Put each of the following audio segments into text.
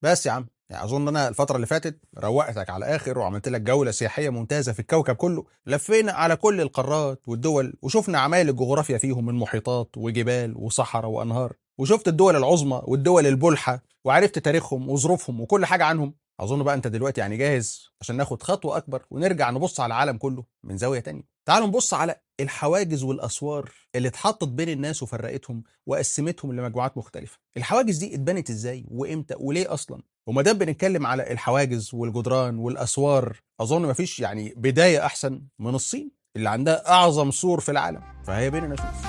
بس يا عم يعني اظن انا الفتره اللي فاتت روقتك على الاخر وعملت لك جوله سياحيه ممتازه في الكوكب كله لفينا على كل القارات والدول وشفنا عمايل الجغرافيا فيهم من محيطات وجبال وصحراء وانهار وشفت الدول العظمى والدول البلحه وعرفت تاريخهم وظروفهم وكل حاجه عنهم اظن بقى انت دلوقتي يعني جاهز عشان ناخد خطوه اكبر ونرجع نبص على العالم كله من زاويه تانية تعالوا نبص على الحواجز والاسوار اللي اتحطت بين الناس وفرقتهم وقسمتهم لمجموعات مختلفه الحواجز دي اتبنت ازاي وامتى وليه اصلا وما دام بنتكلم على الحواجز والجدران والاسوار اظن مفيش يعني بدايه احسن من الصين اللي عندها اعظم سور في العالم فهي بينا نشوف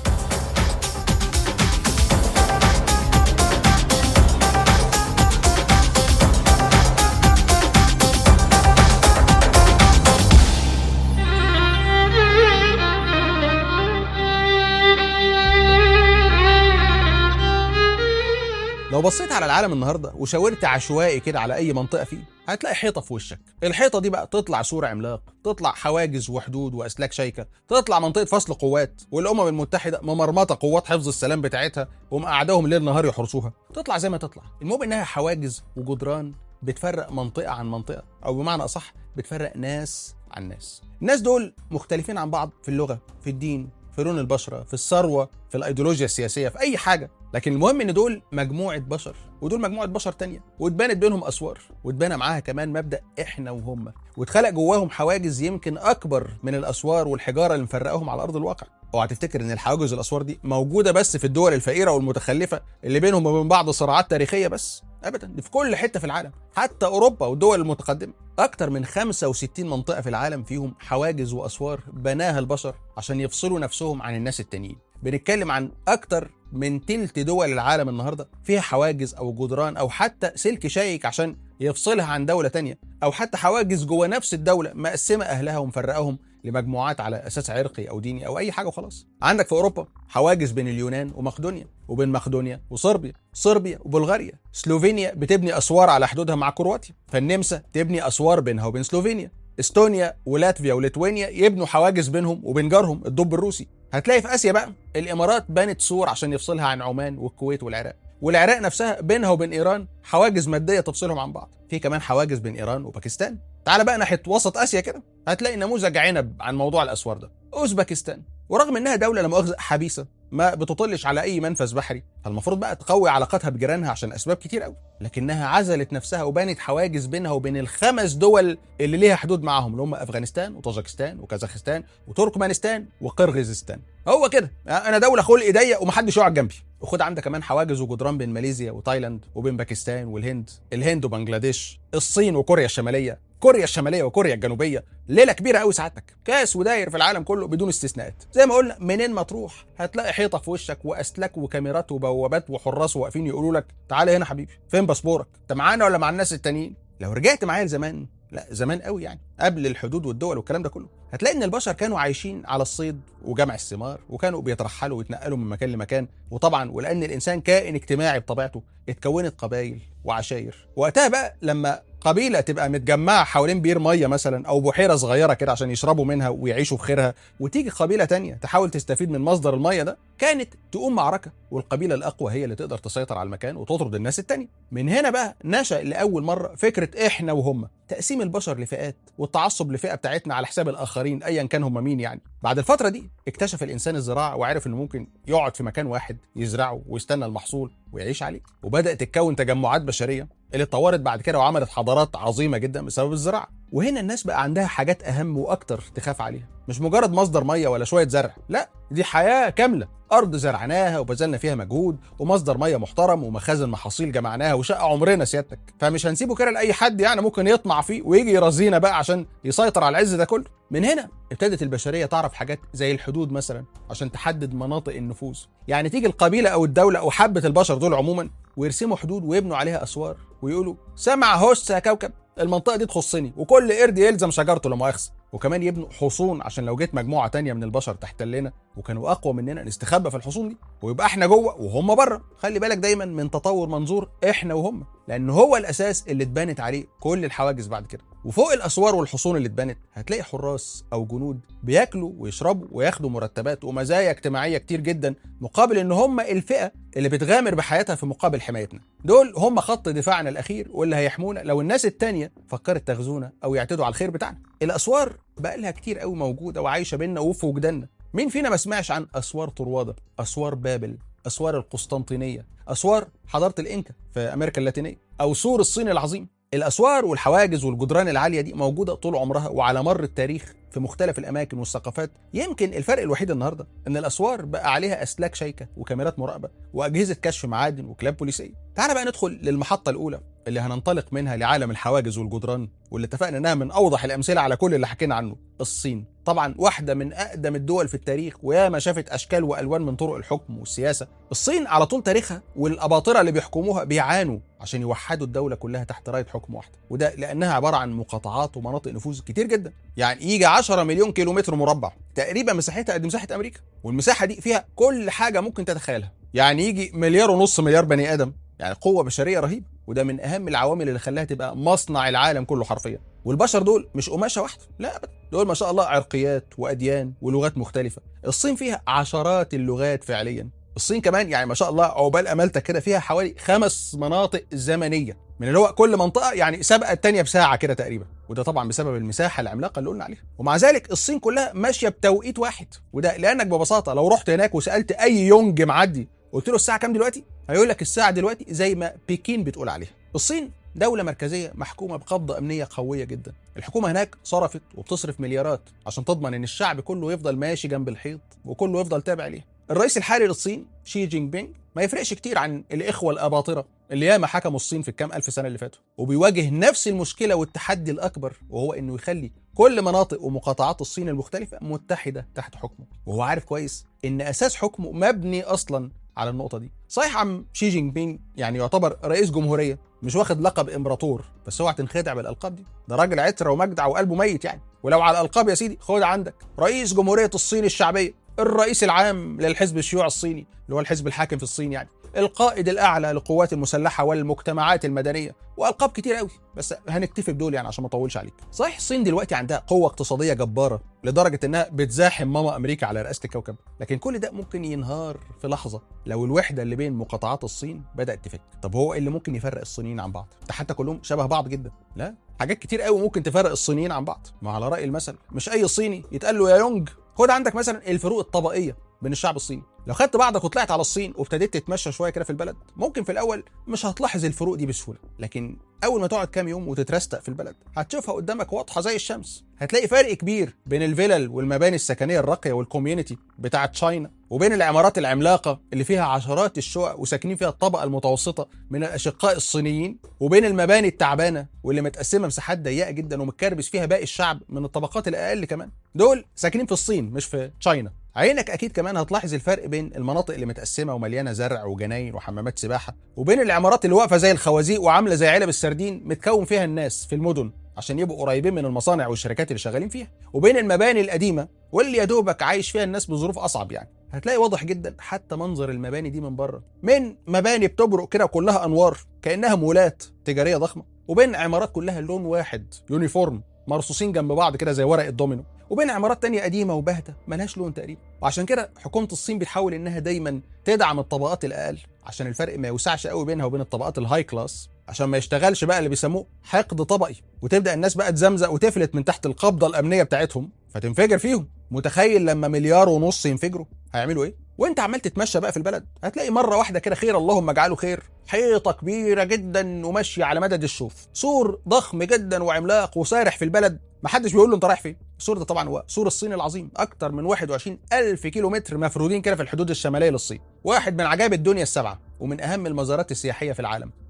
لو بصيت على العالم النهارده وشاورت عشوائي كده على اي منطقه فيه هتلاقي حيطه في وشك الحيطه دي بقى تطلع سور عملاق تطلع حواجز وحدود واسلاك شيكه تطلع منطقه فصل قوات والامم المتحده ممرمطه قوات حفظ السلام بتاعتها ومقعداهم ليل نهار يحرسوها تطلع زي ما تطلع المهم انها حواجز وجدران بتفرق منطقه عن منطقه او بمعنى اصح بتفرق ناس عن ناس الناس دول مختلفين عن بعض في اللغه في الدين في لون البشره في الثروه في الايديولوجيا السياسيه في اي حاجه لكن المهم ان دول مجموعه بشر ودول مجموعه بشر تانية واتبنت بينهم اسوار واتبنى معاها كمان مبدا احنا وهم واتخلق جواهم حواجز يمكن اكبر من الاسوار والحجاره اللي مفرقاهم على ارض الواقع اوعى تفتكر ان الحواجز والاسوار دي موجوده بس في الدول الفقيره والمتخلفه اللي بينهم وبين بعض صراعات تاريخيه بس ابدا دي في كل حته في العالم حتى اوروبا والدول المتقدمه اكتر من 65 منطقه في العالم فيهم حواجز واسوار بناها البشر عشان يفصلوا نفسهم عن الناس التانيين بنتكلم عن اكتر من تلت دول العالم النهارده فيها حواجز او جدران او حتى سلك شائك عشان يفصلها عن دوله تانية او حتى حواجز جوه نفس الدوله مقسمه اهلها ومفرقاهم لمجموعات على اساس عرقي او ديني او اي حاجه وخلاص عندك في اوروبا حواجز بين اليونان ومقدونيا وبين مقدونيا وصربيا صربيا وبلغاريا سلوفينيا بتبني اسوار على حدودها مع كرواتيا فالنمسا تبني اسوار بينها وبين سلوفينيا استونيا ولاتفيا وليتوانيا يبنوا حواجز بينهم وبين جارهم الدب الروسي هتلاقي في اسيا بقى الامارات بنت سور عشان يفصلها عن عمان والكويت والعراق والعراق نفسها بينها وبين ايران حواجز ماديه تفصلهم عن بعض في كمان حواجز بين ايران وباكستان تعال بقى ناحيه وسط اسيا كده هتلاقي نموذج عنب عن موضوع الاسوار ده اوزبكستان ورغم انها دوله لا مؤاخذه حبيسه ما بتطلش على اي منفذ بحري فالمفروض بقى تقوي علاقاتها بجيرانها عشان اسباب كتير قوي لكنها عزلت نفسها وبنت حواجز بينها وبين الخمس دول اللي ليها حدود معاهم اللي هم افغانستان وطاجكستان وكازاخستان وتركمانستان وقرغيزستان هو كده انا دوله خلق ضيق ومحدش يقعد جنبي وخد عندك كمان حواجز وجدران بين ماليزيا وتايلاند وبين باكستان والهند الهند وبنجلاديش الصين وكوريا الشماليه كوريا الشماليه وكوريا الجنوبيه ليله كبيره قوي سعادتك كاس وداير في العالم كله بدون استثناءات زي ما قلنا منين ما تروح هتلاقي حيطه في وشك واسلاك وكاميرات وبوابات وحراس واقفين يقولوا لك تعالى هنا حبيبي فين باسبورك انت معانا ولا مع الناس التانيين لو رجعت معايا لزمان لا زمان قوي يعني قبل الحدود والدول والكلام ده كله هتلاقي ان البشر كانوا عايشين على الصيد وجمع الثمار وكانوا بيترحلوا ويتنقلوا من مكان لمكان وطبعا ولان الانسان كائن اجتماعي بطبيعته اتكونت قبائل وعشاير وقتها بقى لما قبيله تبقى متجمعه حوالين بير ميه مثلا او بحيره صغيره كده عشان يشربوا منها ويعيشوا بخيرها وتيجي قبيله تانية تحاول تستفيد من مصدر الميه ده كانت تقوم معركه والقبيله الاقوى هي اللي تقدر تسيطر على المكان وتطرد الناس التانية من هنا بقى نشا لاول مره فكره احنا وهم تقسيم البشر لفئات والتعصب لفئه بتاعتنا على حساب الاخرين ايا كان هم مين يعني بعد الفتره دي اكتشف الانسان الزراعه وعرف انه ممكن يقعد في مكان واحد يزرعه ويستنى المحصول ويعيش عليه وبدات تتكون تجمعات بشريه اللي اتطورت بعد كده وعملت حضارات عظيمه جدا بسبب الزراعه وهنا الناس بقى عندها حاجات اهم واكتر تخاف عليها مش مجرد مصدر ميه ولا شويه زرع لا دي حياه كامله ارض زرعناها وبذلنا فيها مجهود ومصدر ميه محترم ومخازن محاصيل جمعناها وشقه عمرنا سيادتك فمش هنسيبه كده لاي حد يعني ممكن يطمع فيه ويجي يرازينا بقى عشان يسيطر على العز ده كله من هنا ابتدت البشريه تعرف حاجات زي الحدود مثلا عشان تحدد مناطق النفوذ يعني تيجي القبيله او الدوله او حبه البشر دول عموما ويرسموا حدود ويبنوا عليها اسوار ويقولوا سمع هوس يا كوكب المنطقه دي تخصني وكل قرد يلزم شجرته لا مؤاخذه وكمان يبنوا حصون عشان لو جت مجموعه تانية من البشر تحتلنا وكانوا اقوى مننا نستخبى في الحصون دي ويبقى احنا جوه وهم بره خلي بالك دايما من تطور منظور احنا وهم لان هو الاساس اللي اتبنت عليه كل الحواجز بعد كده وفوق الاسوار والحصون اللي اتبنت هتلاقي حراس او جنود بياكلوا ويشربوا وياخدوا مرتبات ومزايا اجتماعيه كتير جدا مقابل ان هم الفئه اللي بتغامر بحياتها في مقابل حمايتنا دول هم خط دفاعنا الاخير واللي هيحمونا لو الناس التانية فكرت تغزونا او يعتدوا على الخير بتاعنا الاسوار بقى لها كتير قوي موجوده وعايشه بينا وفي وجداننا مين فينا ما سمعش عن اسوار طروادة اسوار بابل اسوار القسطنطينيه اسوار حضاره الانكا في امريكا اللاتينيه او سور الصين العظيم الاسوار والحواجز والجدران العاليه دي موجوده طول عمرها وعلى مر التاريخ في مختلف الاماكن والثقافات يمكن الفرق الوحيد النهارده ان الاسوار بقى عليها اسلاك شيكه وكاميرات مراقبه واجهزه كشف معادن وكلاب بوليسيه تعال بقى ندخل للمحطه الاولى اللي هننطلق منها لعالم الحواجز والجدران واللي اتفقنا انها من اوضح الامثله على كل اللي حكينا عنه الصين طبعا واحده من اقدم الدول في التاريخ وياما شافت اشكال والوان من طرق الحكم والسياسه الصين على طول تاريخها والاباطره اللي بيحكموها بيعانوا عشان يوحدوا الدوله كلها تحت رايه حكم واحده وده لانها عباره عن مقاطعات ومناطق نفوذ كتير جدا يعني يجي 10 مليون كيلومتر مربع تقريبا مساحتها قد مساحه امريكا والمساحه دي فيها كل حاجه ممكن تتخيلها يعني يجي مليار ونص مليار بني ادم يعني قوه بشريه رهيبه وده من اهم العوامل اللي خلاها تبقى مصنع العالم كله حرفيا والبشر دول مش قماشه واحده لا ابدا دول ما شاء الله عرقيات واديان ولغات مختلفه الصين فيها عشرات اللغات فعليا الصين كمان يعني ما شاء الله عقبال امالتك كده فيها حوالي خمس مناطق زمنيه من اللي هو كل منطقه يعني سابقه الثانيه بساعه كده تقريبا وده طبعا بسبب المساحه العملاقه اللي قلنا عليها ومع ذلك الصين كلها ماشيه بتوقيت واحد وده لانك ببساطه لو رحت هناك وسالت اي يونج معدي قلت له الساعه كام دلوقتي هيقول لك الساعه دلوقتي زي ما بكين بتقول عليها الصين دولة مركزية محكومة بقبضة أمنية قوية جدا الحكومة هناك صرفت وبتصرف مليارات عشان تضمن إن الشعب كله يفضل ماشي جنب الحيط وكله يفضل تابع ليه الرئيس الحالي للصين شي جينج بينج ما يفرقش كتير عن الإخوة الأباطرة اللي ياما حكموا الصين في الكام ألف سنة اللي فاتوا وبيواجه نفس المشكلة والتحدي الأكبر وهو إنه يخلي كل مناطق ومقاطعات الصين المختلفة متحدة تحت حكمه وهو عارف كويس إن أساس حكمه مبني أصلا على النقطة دي صحيح عم شي جينج بينج يعني يعتبر رئيس جمهورية مش واخد لقب امبراطور بس اوعى تنخدع بالالقاب دي ده راجل عتره ومجدع وقلبه ميت يعني ولو على الالقاب يا سيدي خد عندك رئيس جمهوريه الصين الشعبيه الرئيس العام للحزب الشيوعي الصيني اللي هو الحزب الحاكم في الصين يعني القائد الاعلى للقوات المسلحه والمجتمعات المدنيه والقاب كتير قوي بس هنكتفي بدول يعني عشان ما اطولش عليك صحيح الصين دلوقتي عندها قوه اقتصاديه جباره لدرجه انها بتزاحم ماما امريكا على رئاسه الكوكب لكن كل ده ممكن ينهار في لحظه لو الوحده اللي بين مقاطعات الصين بدات تفك طب هو إيه اللي ممكن يفرق الصينيين عن بعض ده حتى كلهم شبه بعض جدا لا حاجات كتير قوي ممكن تفرق الصينيين عن بعض ما على راي المثل مش اي صيني يتقال له يا يونج خد عندك مثلا الفروق الطبقيه بين الشعب الصيني لو خدت بعضك وطلعت على الصين وابتديت تتمشى شويه كده في البلد ممكن في الاول مش هتلاحظ الفروق دي بسهوله لكن اول ما تقعد كام يوم وتترستق في البلد هتشوفها قدامك واضحه زي الشمس هتلاقي فرق كبير بين الفلل والمباني السكنيه الراقيه والكوميونتي بتاعه تشاينا وبين العمارات العملاقه اللي فيها عشرات الشقق وساكنين فيها الطبقه المتوسطه من الاشقاء الصينيين وبين المباني التعبانه واللي متقسمه مساحات ضيقه جدا ومتكربس فيها باقي الشعب من الطبقات الاقل كمان دول ساكنين في الصين مش في تشاينا عينك اكيد كمان هتلاحظ الفرق بين المناطق اللي متقسمه ومليانه زرع وجناين وحمامات سباحه وبين العمارات اللي واقفه زي الخوازيق وعامله زي علب السردين متكون فيها الناس في المدن عشان يبقوا قريبين من المصانع والشركات اللي شغالين فيها وبين المباني القديمه واللي يا دوبك عايش فيها الناس بظروف اصعب يعني هتلاقي واضح جدا حتى منظر المباني دي من بره من مباني بتبرق كده كلها انوار كانها مولات تجاريه ضخمه وبين عمارات كلها لون واحد يونيفورم مرصوصين جنب بعض كده زي ورق الدومينو وبين عمارات تانية قديمة وباهتة ملهاش لون تقريبا وعشان كده حكومة الصين بتحاول انها دايما تدعم الطبقات الاقل عشان الفرق ما يوسعش قوي بينها وبين الطبقات الهاي كلاس عشان ما يشتغلش بقى اللي بيسموه حقد طبقي وتبدا الناس بقى تزمزق وتفلت من تحت القبضه الامنيه بتاعتهم فتنفجر فيهم متخيل لما مليار ونص ينفجروا هيعملوا ايه وانت عمال تتمشى بقى في البلد هتلاقي مره واحده كده خير اللهم اجعله خير حيطه كبيره جدا وماشيه على مدد الشوف سور ضخم جدا وعملاق وسارح في البلد محدش بيقول له انت رايح فين السور ده طبعا هو سور الصين العظيم اكتر من 21 الف كيلو متر مفرودين كده في الحدود الشماليه للصين واحد من عجائب الدنيا السبعه ومن اهم المزارات السياحيه في العالم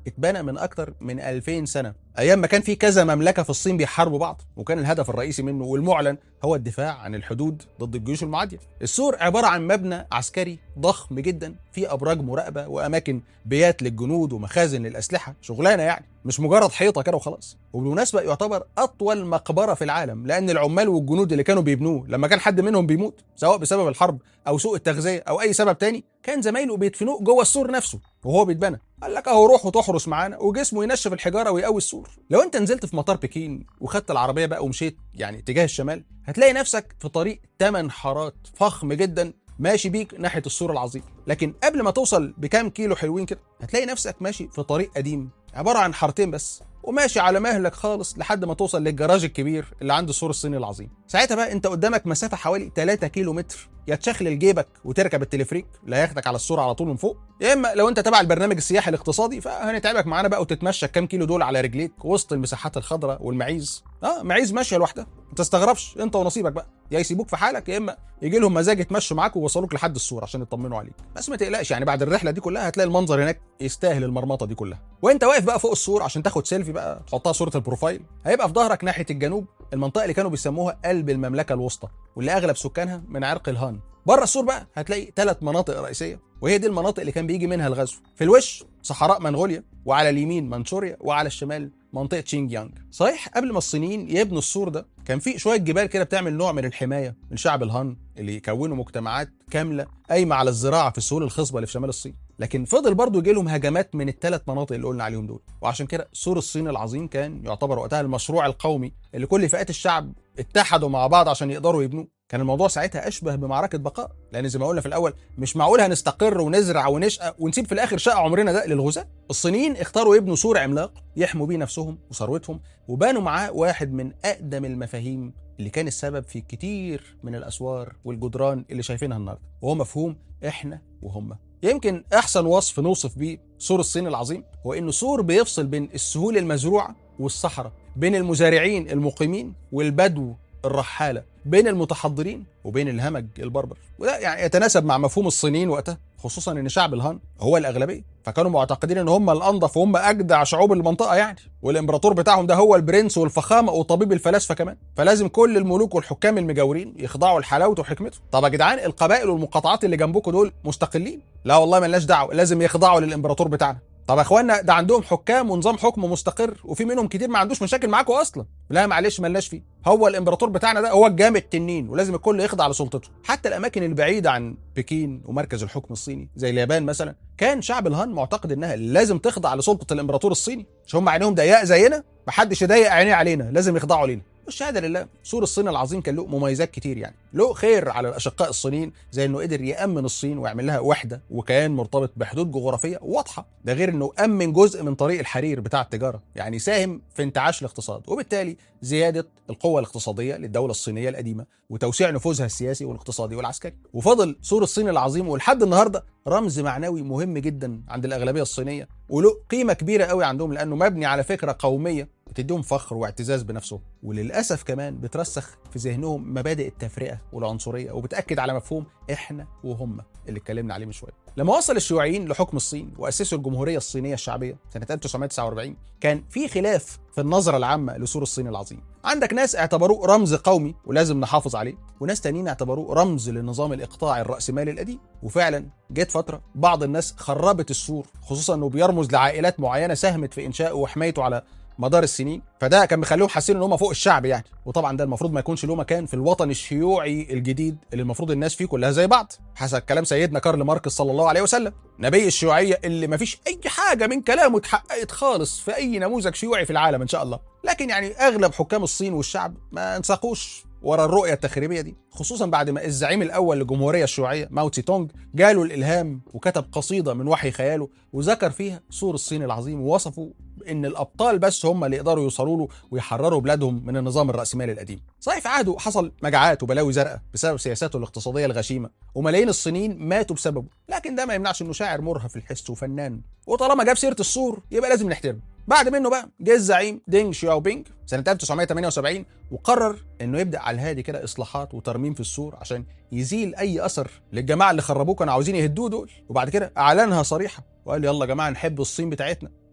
اتبنى من اكتر من 2000 سنه ايام ما كان في كذا مملكه في الصين بيحاربوا بعض وكان الهدف الرئيسي منه والمعلن هو الدفاع عن الحدود ضد الجيوش المعاديه السور عباره عن مبنى عسكري ضخم جدا فيه ابراج مراقبه واماكن بيات للجنود ومخازن للاسلحه شغلانه يعني مش مجرد حيطه كده وخلاص وبالمناسبه يعتبر اطول مقبره في العالم لان العمال والجنود اللي كانوا بيبنوه لما كان حد منهم بيموت سواء بسبب الحرب او سوء التغذيه او اي سبب تاني كان زمايله بيدفنوه جوه السور نفسه وهو بيتبنى قال لك اهو روح وتحرس معانا وجسمه ينشف الحجاره ويقوي السور لو انت نزلت في مطار بكين وخدت العربيه بقى ومشيت يعني اتجاه الشمال هتلاقي نفسك في طريق 8 حارات فخم جدا ماشي بيك ناحيه السور العظيم لكن قبل ما توصل بكام كيلو حلوين كده هتلاقي نفسك ماشي في طريق قديم عباره عن حارتين بس وماشي على مهلك خالص لحد ما توصل للجراج الكبير اللي عند السور الصيني العظيم ساعتها بقى انت قدامك مسافه حوالي 3 كيلو متر يا تشخلل جيبك وتركب التلفريك اللي هياخدك على السور على طول من فوق يا اما لو انت تبع البرنامج السياحي الاقتصادي فهنتعبك معانا بقى وتتمشى كام كيلو دول على رجليك وسط المساحات الخضراء والمعيز اه معيز ماشيه لوحدها ما تستغربش انت ونصيبك بقى يا يسيبوك في حالك يا اما يجي لهم مزاج يتمشوا معاك ويوصلوك لحد السور عشان يطمنوا عليك بس ما تقلقش يعني بعد الرحله دي كلها هتلاقي المنظر هناك يستاهل المرمطه دي كلها وانت واقف بقى فوق السور عشان تاخد سيلفي بقى تحطها صوره البروفايل هيبقى في ظهرك ناحيه الجنوب المنطقه اللي كانوا بيسموها قلب المملكه الوسطى واللي اغلب سكانها من عرق الهان بره السور بقى هتلاقي ثلاث مناطق رئيسيه وهي دي المناطق اللي كان بيجي منها الغزو في الوش صحراء منغوليا وعلى اليمين منشوريا وعلى الشمال منطقه شينج يانج صحيح قبل ما الصينيين يبنوا السور ده كان في شويه جبال كده بتعمل نوع من الحمايه من شعب الهان اللي يكونوا مجتمعات كامله قايمه على الزراعه في السهول الخصبه اللي في شمال الصين لكن فضل برضه يجي لهم هجمات من الثلاث مناطق اللي قلنا عليهم دول وعشان كده سور الصين العظيم كان يعتبر وقتها المشروع القومي اللي كل فئات الشعب اتحدوا مع بعض عشان يقدروا يبنوه كان الموضوع ساعتها اشبه بمعركه بقاء لان زي ما قلنا في الاول مش معقول هنستقر ونزرع ونشقى ونسيب في الاخر شقى عمرنا ده للغزاة الصينيين اختاروا يبنوا سور عملاق يحموا بيه نفسهم وثروتهم وبانوا معاه واحد من اقدم المفاهيم اللي كان السبب في كتير من الاسوار والجدران اللي شايفينها النهارده وهو مفهوم احنا وهم يمكن احسن وصف نوصف بيه سور الصين العظيم هو انه سور بيفصل بين السهول المزروعه والصحراء بين المزارعين المقيمين والبدو الرحاله بين المتحضرين وبين الهمج البربر وده يعني يتناسب مع مفهوم الصينيين وقتها خصوصا ان شعب الهان هو الاغلبيه فكانوا معتقدين ان هم الانظف وهم اجدع شعوب المنطقه يعني والامبراطور بتاعهم ده هو البرنس والفخامه وطبيب الفلاسفه كمان فلازم كل الملوك والحكام المجاورين يخضعوا لحلاوته وحكمته طب يا جدعان القبائل والمقاطعات اللي جنبكم دول مستقلين لا والله ملناش دعوه لازم يخضعوا للامبراطور بتاعنا طب يا اخوانا ده عندهم حكام ونظام حكم مستقر وفي منهم كتير ما عندوش مشاكل معاكم اصلا لا معلش ملناش فيه هو الامبراطور بتاعنا ده هو الجامع التنين ولازم الكل يخضع لسلطته حتى الاماكن البعيده عن بكين ومركز الحكم الصيني زي اليابان مثلا كان شعب الهان معتقد انها لازم تخضع لسلطه الامبراطور الصيني مش هم عينيهم ضيقه زينا محدش يضيق عينيه علينا لازم يخضعوا لينا والشهاده لله سور الصين العظيم كان له مميزات كتير يعني له خير على الاشقاء الصينيين زي انه قدر يامن الصين ويعمل لها وحده وكيان مرتبط بحدود جغرافيه واضحه ده غير انه امن جزء من طريق الحرير بتاع التجاره يعني ساهم في انتعاش الاقتصاد وبالتالي زياده القوه الاقتصاديه للدوله الصينيه القديمه وتوسيع نفوذها السياسي والاقتصادي والعسكري وفضل سور الصين العظيم ولحد النهارده رمز معنوي مهم جدا عند الاغلبيه الصينيه وله قيمه كبيره قوي عندهم لانه مبني على فكره قوميه بتديهم فخر واعتزاز بنفسهم وللاسف كمان بترسخ في ذهنهم مبادئ التفرقه والعنصريه وبتاكد على مفهوم احنا وهم اللي اتكلمنا عليه من شويه لما وصل الشيوعيين لحكم الصين واسسوا الجمهوريه الصينيه الشعبيه سنه 1949 كان في خلاف في النظره العامه لسور الصين العظيم عندك ناس اعتبروه رمز قومي ولازم نحافظ عليه وناس تانيين اعتبروه رمز للنظام الاقطاعي الراسمالي القديم وفعلا جت فتره بعض الناس خربت السور خصوصا انه بيرمز لعائلات معينه ساهمت في انشائه وحمايته على مدار السنين فده كان مخليهم حاسين ان هم فوق الشعب يعني وطبعا ده المفروض ما يكونش له مكان في الوطن الشيوعي الجديد اللي المفروض الناس فيه كلها زي بعض حسب كلام سيدنا كارل ماركس صلى الله عليه وسلم نبي الشيوعيه اللي ما فيش اي حاجه من كلامه اتحققت خالص في اي نموذج شيوعي في العالم ان شاء الله لكن يعني اغلب حكام الصين والشعب ما انساقوش ورا الرؤية التخريبية دي خصوصا بعد ما الزعيم الأول للجمهورية الشيوعية ماو تسي تونج جاله الإلهام وكتب قصيدة من وحي خياله وذكر فيها سور الصين العظيم ووصفه ان الابطال بس هم اللي يقدروا يوصلوا له ويحرروا بلادهم من النظام الراسمالي القديم. صحيح في عهده حصل مجاعات وبلاوي زرقاء بسبب سياساته الاقتصاديه الغشيمه وملايين الصينيين ماتوا بسببه، لكن ده ما يمنعش انه شاعر مرهف الحس وفنان وطالما جاب سيره السور يبقى لازم نحترمه. بعد منه بقى جه الزعيم دينج شياو بينج سنة 1978 وقرر انه يبدا على الهادي كده اصلاحات وترميم في السور عشان يزيل اي اثر للجماعه اللي خربوه كانوا عاوزين يهدوه دول وبعد كده اعلنها صريحه وقال يلا يا جماعه نحب الصين بتاعتنا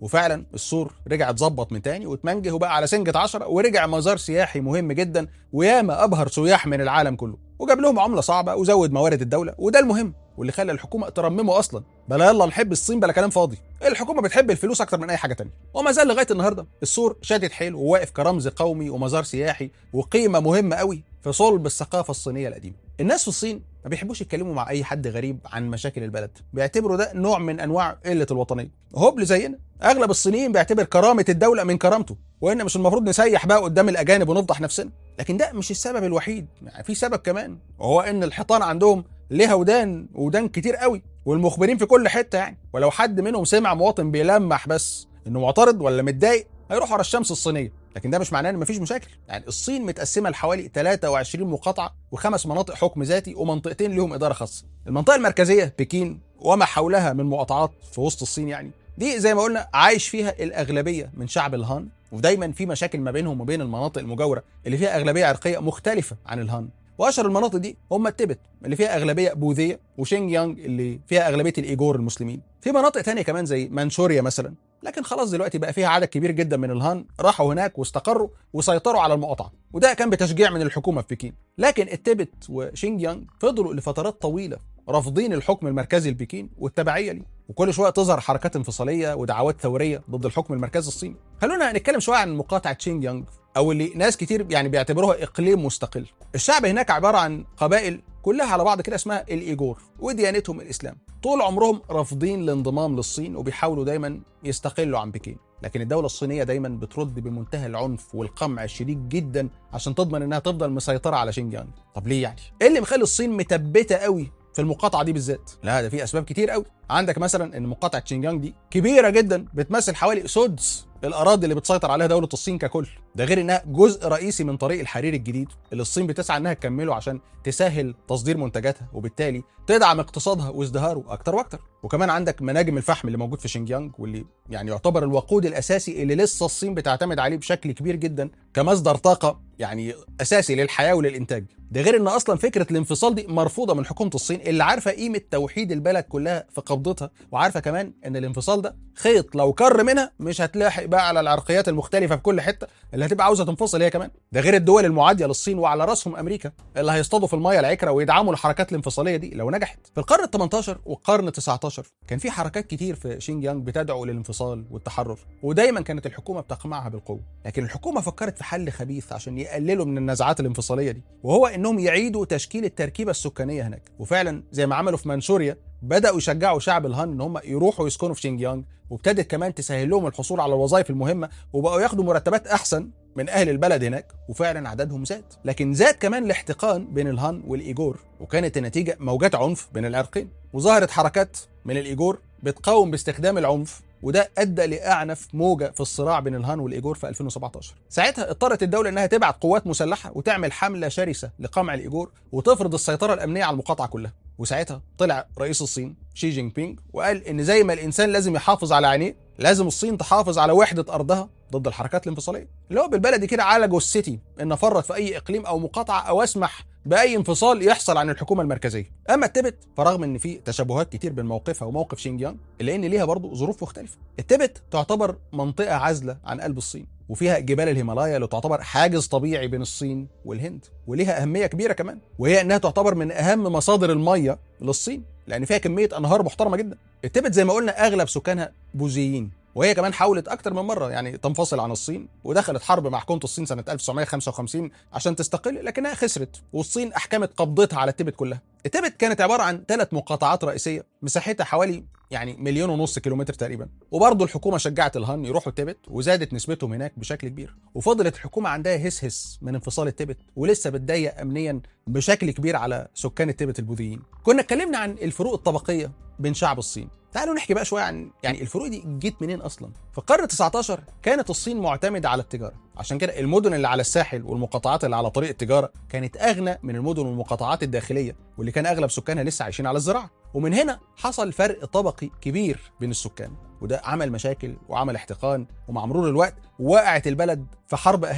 وفعلا السور رجع اتظبط من تاني واتمنجه وبقى على سنجة عشرة ورجع مزار سياحي مهم جدا وياما ابهر سياح من العالم كله وجاب لهم عمله صعبه وزود موارد الدوله وده المهم واللي خلى الحكومه ترممه اصلا بلا يلا نحب الصين بلا كلام فاضي الحكومه بتحب الفلوس اكتر من اي حاجه تانية وما زال لغايه النهارده السور شادد حيل وواقف كرمز قومي ومزار سياحي وقيمه مهمه قوي في صلب الثقافه الصينيه القديمه الناس في الصين ما بيحبوش يتكلموا مع اي حد غريب عن مشاكل البلد بيعتبروا ده نوع من انواع قله الوطنيه هبل زينا اغلب الصينيين بيعتبر كرامه الدوله من كرامته وان مش المفروض نسيح بقى قدام الاجانب ونفضح نفسنا لكن ده مش السبب الوحيد يعني في سبب كمان وهو ان الحيطان عندهم ليها ودان ودان كتير قوي والمخبرين في كل حته يعني ولو حد منهم سمع مواطن بيلمح بس انه معترض ولا متضايق هيروح ورا الشمس الصينيه لكن ده مش معناه ان مفيش مشاكل يعني الصين متقسمه لحوالي 23 مقاطعه وخمس مناطق حكم ذاتي ومنطقتين لهم اداره خاصه المنطقه المركزيه بكين وما حولها من مقاطعات في وسط الصين يعني دي زي ما قلنا عايش فيها الاغلبيه من شعب الهان ودايما في مشاكل ما بينهم وبين المناطق المجاوره اللي فيها اغلبيه عرقيه مختلفه عن الهان واشهر المناطق دي هم التبت اللي فيها اغلبيه بوذيه وشينج يانج اللي فيها اغلبيه الايجور المسلمين في مناطق تانية كمان زي منشوريا مثلا لكن خلاص دلوقتي بقى فيها عدد كبير جدا من الهان راحوا هناك واستقروا وسيطروا على المقاطعه وده كان بتشجيع من الحكومه في بكين لكن التبت وشينج يانج فضلوا لفترات طويله رافضين الحكم المركزي لبكين والتبعيه ليه وكل شويه تظهر حركات انفصاليه ودعوات ثوريه ضد الحكم المركزي الصيني خلونا نتكلم شويه عن مقاطعه شينج يانج او اللي ناس كتير يعني بيعتبروها اقليم مستقل الشعب هناك عباره عن قبائل كلها على بعض كده اسمها الايجور وديانتهم الاسلام طول عمرهم رافضين الانضمام للصين وبيحاولوا دايما يستقلوا عن بكين لكن الدولة الصينية دايما بترد بمنتهى العنف والقمع الشديد جدا عشان تضمن انها تفضل مسيطرة على شينجيانج طب ليه يعني؟ ايه اللي مخلي الصين متبتة قوي في المقاطعة دي بالذات؟ لا ده في اسباب كتير قوي عندك مثلا ان مقاطعة شينجيانج دي كبيرة جدا بتمثل حوالي سدس الاراضي اللي بتسيطر عليها دوله الصين ككل ده غير انها جزء رئيسي من طريق الحرير الجديد اللي الصين بتسعى انها تكمله عشان تسهل تصدير منتجاتها وبالتالي تدعم اقتصادها وازدهاره اكتر واكتر وكمان عندك مناجم الفحم اللي موجود في شينجيانج واللي يعني يعتبر الوقود الاساسي اللي لسه الصين بتعتمد عليه بشكل كبير جدا كمصدر طاقه يعني اساسي للحياه وللانتاج ده غير ان اصلا فكره الانفصال دي مرفوضه من حكومه الصين اللي عارفه قيمه توحيد البلد كلها في قبضتها وعارفه كمان ان الانفصال ده خيط لو كر منها مش هتلاحق بقى على العرقيات المختلفه في كل حته اللي هتبقى عاوزه تنفصل هي كمان ده غير الدول المعاديه للصين وعلى راسهم امريكا اللي هيصطادوا في الميه العكره ويدعموا الحركات الانفصاليه دي لو نجحت في القرن ال 18 والقرن ال 19 كان في حركات كتير في شينجيانج بتدعو للانفصال والتحرر ودايما كانت الحكومه بتقمعها بالقوه لكن الحكومه فكرت في حل خبيث عشان يقللوا من النزعات الانفصاليه دي وهو انهم يعيدوا تشكيل التركيبه السكانيه هناك وفعلا زي ما عملوا في منشوريا بداوا يشجعوا شعب الهان ان هم يروحوا يسكنوا في شينجيانج وابتدت كمان تسهل لهم الحصول على الوظائف المهمه وبقوا ياخدوا مرتبات احسن من اهل البلد هناك وفعلا عددهم زاد لكن زاد كمان الاحتقان بين الهان والايجور وكانت النتيجه موجات عنف بين العرقين وظهرت حركات من الايجور بتقاوم باستخدام العنف وده ادى لاعنف موجه في الصراع بين الهان والايجور في 2017 ساعتها اضطرت الدوله انها تبعت قوات مسلحه وتعمل حمله شرسه لقمع الايجور وتفرض السيطره الامنيه على المقاطعه كلها وساعتها طلع رئيس الصين شي جينج بينج وقال ان زي ما الانسان لازم يحافظ على عينيه لازم الصين تحافظ على وحده ارضها ضد الحركات الانفصاليه اللي هو بالبلدي كده على جثتي ان افرط في اي اقليم او مقاطعه او اسمح باي انفصال يحصل عن الحكومه المركزيه اما التبت فرغم ان في تشابهات كتير بين موقفها وموقف شينجيانج الا ان ليها برضه ظروف مختلفه التبت تعتبر منطقه عازله عن قلب الصين وفيها جبال الهيمالايا اللي تعتبر حاجز طبيعي بين الصين والهند وليها اهميه كبيره كمان وهي انها تعتبر من اهم مصادر الميه للصين لان فيها كميه انهار محترمه جدا التبت زي ما قلنا اغلب سكانها بوذيين وهي كمان حاولت اكتر من مره يعني تنفصل عن الصين ودخلت حرب مع حكومه الصين سنه 1955 عشان تستقل لكنها خسرت والصين احكمت قبضتها على التبت كلها التبت كانت عباره عن ثلاث مقاطعات رئيسيه مساحتها حوالي يعني مليون ونص كيلومتر تقريبا وبرضه الحكومه شجعت الهان يروحوا التبت وزادت نسبتهم هناك بشكل كبير وفضلت الحكومه عندها هس هس من انفصال التبت ولسه بتضيق امنيا بشكل كبير على سكان التبت البوذيين كنا اتكلمنا عن الفروق الطبقيه بين شعب الصين تعالوا نحكي بقى شويه عن يعني الفروق دي جت منين اصلا في القرن 19 كانت الصين معتمده على التجاره عشان كده المدن اللي على الساحل والمقاطعات اللي على طريق التجاره كانت اغنى من المدن والمقاطعات الداخليه واللي كان اغلب سكانها لسه عايشين على الزراعه ومن هنا حصل فرق طبقي كبير بين السكان وده عمل مشاكل وعمل احتقان ومع مرور الوقت وقعت البلد في حرب اهليه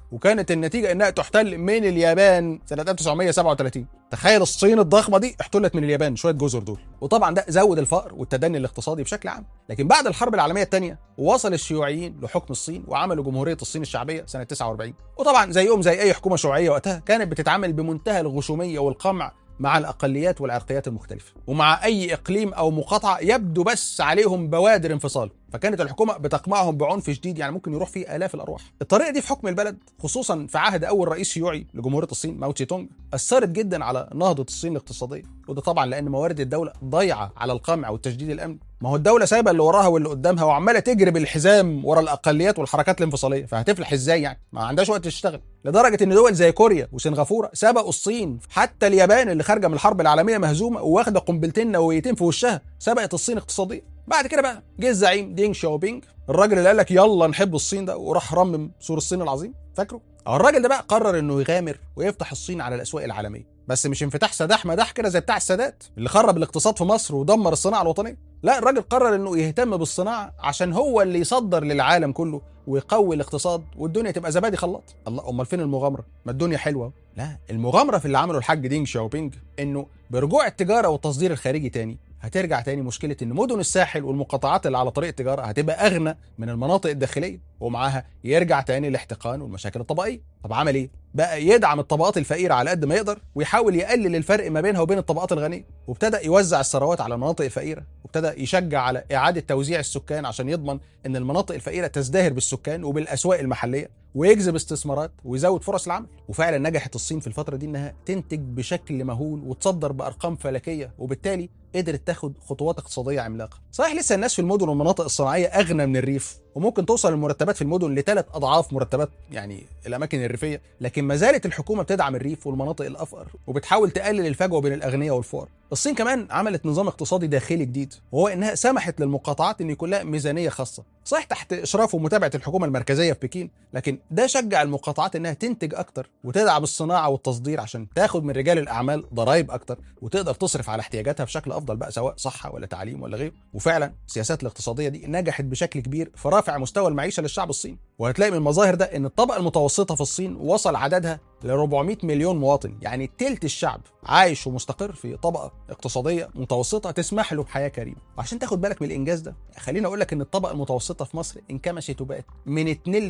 وكانت النتيجه انها تحتل من اليابان سنه 1937 تخيل الصين الضخمه دي احتلت من اليابان شويه جزر دول وطبعا ده زود الفقر والتدني الاقتصادي بشكل عام لكن بعد الحرب العالميه الثانيه وصل الشيوعيين لحكم الصين وعملوا جمهوريه الصين الشعبيه سنه 49 وطبعا زيهم زي اي حكومه شيوعيه وقتها كانت بتتعامل بمنتهى الغشوميه والقمع مع الاقليات والعرقيات المختلفه ومع اي اقليم او مقاطعه يبدو بس عليهم بوادر انفصال فكانت الحكومه بتقمعهم بعنف شديد يعني ممكن يروح فيه الاف الارواح الطريقه دي في حكم البلد خصوصا في عهد اول رئيس شيوعي لجمهوريه الصين ماو تسي تونج اثرت جدا على نهضه الصين الاقتصاديه وده طبعا لان موارد الدوله ضايعه على القمع والتشديد الامني ما هو الدوله سايبه اللي وراها واللي قدامها وعماله تجري بالحزام ورا الاقليات والحركات الانفصاليه فهتفلح ازاي يعني ما عندهاش وقت تشتغل لدرجه ان دول زي كوريا وسنغافوره سبقوا الصين حتى اليابان اللي خارجه من الحرب العالميه مهزومه وواخده قنبلتين نوويتين في وشها سبقت الصين اقتصاديا بعد كده بقى جه الزعيم دينج شاوبينج الراجل اللي قال لك يلا نحب الصين ده وراح رمم سور الصين العظيم فاكره الراجل ده بقى قرر انه يغامر ويفتح الصين على الاسواق العالميه بس مش انفتاح سداح مداح كده زي بتاع السادات اللي خرب الاقتصاد في مصر ودمر الصناعه الوطنيه لا الراجل قرر انه يهتم بالصناعه عشان هو اللي يصدر للعالم كله ويقوي الاقتصاد والدنيا تبقى زبادي خلاط الله امال فين المغامره ما الدنيا حلوه لا المغامره في اللي عمله الحاج دينج شاوبينج انه برجوع التجاره والتصدير الخارجي تاني هترجع تاني مشكله ان مدن الساحل والمقاطعات اللي على طريق التجاره هتبقى اغنى من المناطق الداخليه ومعاها يرجع تاني الاحتقان والمشاكل الطبقيه طب عمل ايه بقى يدعم الطبقات الفقيره على قد ما يقدر ويحاول يقلل الفرق ما بينها وبين الطبقات الغنيه وابتدى يوزع الثروات على المناطق الفقيره وابتدى يشجع على اعاده توزيع السكان عشان يضمن ان المناطق الفقيره تزدهر بالسكان وبالاسواق المحليه ويجذب استثمارات ويزود فرص العمل وفعلا نجحت الصين في الفتره دي انها تنتج بشكل مهول وتصدر بارقام فلكيه وبالتالي قدرت تاخد خطوات اقتصاديه عملاقه صحيح لسه الناس في المدن والمناطق الصناعيه اغنى من الريف وممكن توصل المرتبات في المدن لثلاث اضعاف مرتبات يعني الاماكن الريفيه لكن ما زالت الحكومه بتدعم الريف والمناطق الافقر وبتحاول تقلل الفجوه بين الاغنياء والفقراء الصين كمان عملت نظام اقتصادي داخلي جديد وهو انها سمحت للمقاطعات ان يكون لها ميزانيه خاصه صحيح تحت اشراف ومتابعه الحكومه المركزيه في بكين لكن ده شجع المقاطعات انها تنتج اكتر وتدعم الصناعه والتصدير عشان تاخد من رجال الاعمال ضرائب اكتر وتقدر تصرف على احتياجاتها بشكل افضل بقى سواء صحه ولا تعليم ولا غيره وفعلا السياسات الاقتصاديه دي نجحت بشكل كبير في رفع مستوى المعيشه للشعب الصيني وهتلاقي من المظاهر ده ان الطبقه المتوسطه في الصين وصل عددها ل 400 مليون مواطن يعني تلت الشعب عايش ومستقر في طبقه اقتصاديه متوسطه تسمح له بحياه كريمه وعشان تاخد بالك من الانجاز ده خليني اقول لك ان الطبقه المتوسطه في مصر انكمشت وبقت من 2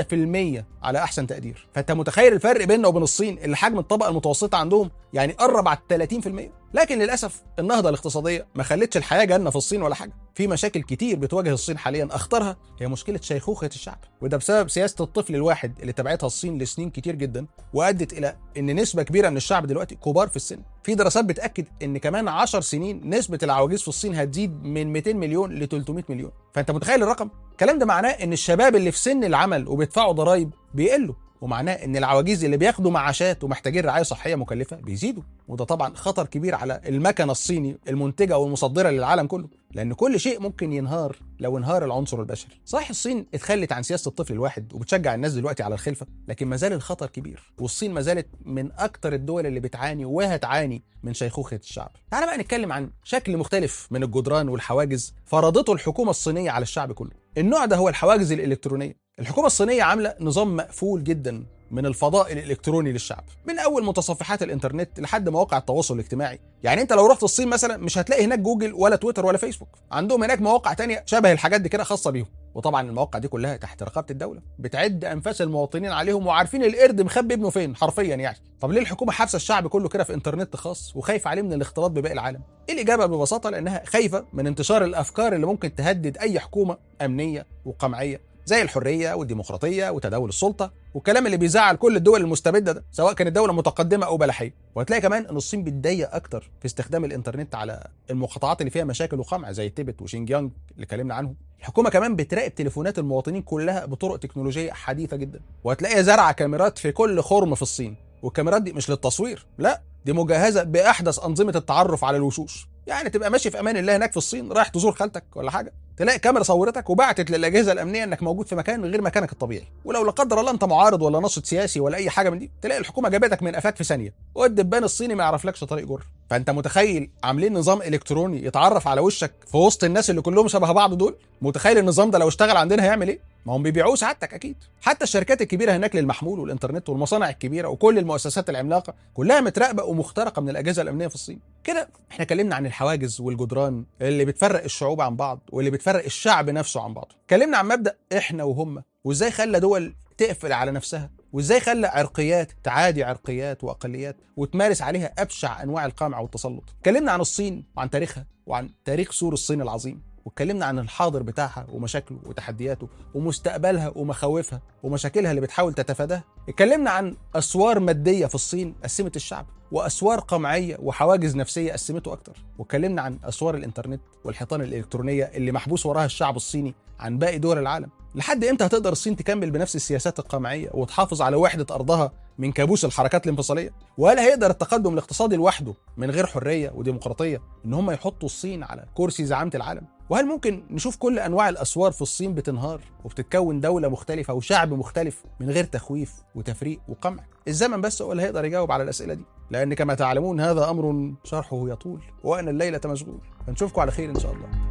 ل 3% على احسن تقدير فانت متخيل الفرق بيننا وبين الصين اللي حجم الطبقه المتوسطه عندهم يعني قرب على 30% لكن للاسف النهضه الاقتصاديه ما خلتش الحياه جنه في الصين ولا حاجه في مشاكل كتير بتواجه الصين حاليا اخطرها هي مشكله شيخوخه الشعب وده بسبب سياسه الطفل الواحد اللي تبعتها الصين لسنين كتير جدا وادت الى ان نسبه كبيره من الشعب دلوقتي كبار في السن في دراسات بتاكد ان كمان 10 سنين نسبه العواجيز في الصين هتزيد من 200 مليون ل 300 مليون فانت متخيل الرقم الكلام ده معناه ان الشباب اللي في سن العمل وبيدفعوا ضرائب بيقلوا ومعناه ان العواجيز اللي بياخدوا معاشات ومحتاجين رعايه صحيه مكلفه بيزيدوا وده طبعا خطر كبير على المكنه الصيني المنتجه والمصدره للعالم كله لان كل شيء ممكن ينهار لو انهار العنصر البشري صحيح الصين اتخلت عن سياسه الطفل الواحد وبتشجع الناس دلوقتي على الخلفه لكن ما زال الخطر كبير والصين ما زالت من اكتر الدول اللي بتعاني وهتعاني من شيخوخه الشعب تعال بقى نتكلم عن شكل مختلف من الجدران والحواجز فرضته الحكومه الصينيه على الشعب كله النوع ده هو الحواجز الالكترونيه الحكومه الصينيه عامله نظام مقفول جدا من الفضاء الالكتروني للشعب من اول متصفحات الانترنت لحد مواقع التواصل الاجتماعي يعني انت لو رحت الصين مثلا مش هتلاقي هناك جوجل ولا تويتر ولا فيسبوك عندهم هناك مواقع تانية شبه الحاجات دي كده خاصه بيهم وطبعا المواقع دي كلها تحت رقابه الدوله بتعد انفاس المواطنين عليهم وعارفين القرد مخبي ابنه فين حرفيا يعني طب ليه الحكومه حابسه الشعب كله كده في انترنت خاص وخايفه عليه من الاختلاط بباقي العالم الاجابه ببساطه لانها خايفه من انتشار الافكار اللي ممكن تهدد اي حكومه امنيه وقمعيه زي الحريه والديمقراطيه وتداول السلطه والكلام اللي بيزعل كل الدول المستبده ده سواء كانت دوله متقدمه او بلحيه وهتلاقي كمان ان الصين بتضيق اكتر في استخدام الانترنت على المقاطعات اللي فيها مشاكل وقمع زي تيبت وشينجيانج اللي اتكلمنا عنهم الحكومه كمان بتراقب تليفونات المواطنين كلها بطرق تكنولوجيه حديثه جدا وهتلاقيها زارعه كاميرات في كل خرم في الصين والكاميرات دي مش للتصوير لا دي مجهزه باحدث انظمه التعرف على الوشوش يعني تبقى ماشي في امان الله هناك في الصين رايح تزور خالتك ولا حاجه تلاقي كاميرا صورتك وبعتت للاجهزه الامنيه انك موجود في مكان غير مكانك الطبيعي ولو لا قدر الله انت معارض ولا ناشط سياسي ولا اي حاجه من دي تلاقي الحكومه جابتك من قفاك في ثانيه والدبان الصيني ما يعرفلكش طريق جر فانت متخيل عاملين نظام الكتروني يتعرف على وشك في وسط الناس اللي كلهم شبه بعض دول متخيل النظام ده لو اشتغل عندنا هيعمل ايه ما هم بيبيعوه سعادتك اكيد حتى الشركات الكبيره هناك للمحمول والانترنت والمصانع الكبيره وكل المؤسسات العملاقه كلها متراقبه ومخترقه من الاجهزه الامنيه في الصين كده احنا اتكلمنا عن الحواجز والجدران اللي بتفرق الشعوب عن بعض واللي بتفرق الشعب نفسه عن بعضه اتكلمنا عن مبدا احنا وهم وازاي خلى دول تقفل على نفسها وازاي خلى عرقيات تعادي عرقيات واقليات وتمارس عليها ابشع انواع القمع والتسلط اتكلمنا عن الصين وعن تاريخها وعن تاريخ سور الصين العظيم واتكلمنا عن الحاضر بتاعها ومشاكله وتحدياته ومستقبلها ومخاوفها ومشاكلها اللي بتحاول تتفاداها اتكلمنا عن اسوار ماديه في الصين قسمت الشعب واسوار قمعيه وحواجز نفسيه قسمته اكتر واتكلمنا عن اسوار الانترنت والحيطان الالكترونيه اللي محبوس وراها الشعب الصيني عن باقي دول العالم لحد امتى هتقدر الصين تكمل بنفس السياسات القمعيه وتحافظ على وحده ارضها من كابوس الحركات الانفصاليه وهل هيقدر التقدم الاقتصادي لوحده من غير حريه وديمقراطيه ان هم يحطوا الصين على كرسي زعامه العالم وهل ممكن نشوف كل انواع الاسوار في الصين بتنهار وبتتكون دوله مختلفه وشعب مختلف من غير تخويف وتفريق وقمع الزمن بس هو اللي هيقدر يجاوب على الاسئله دي لان كما تعلمون هذا امر شرحه يطول وانا الليله مشغول فنشوفكم على خير ان شاء الله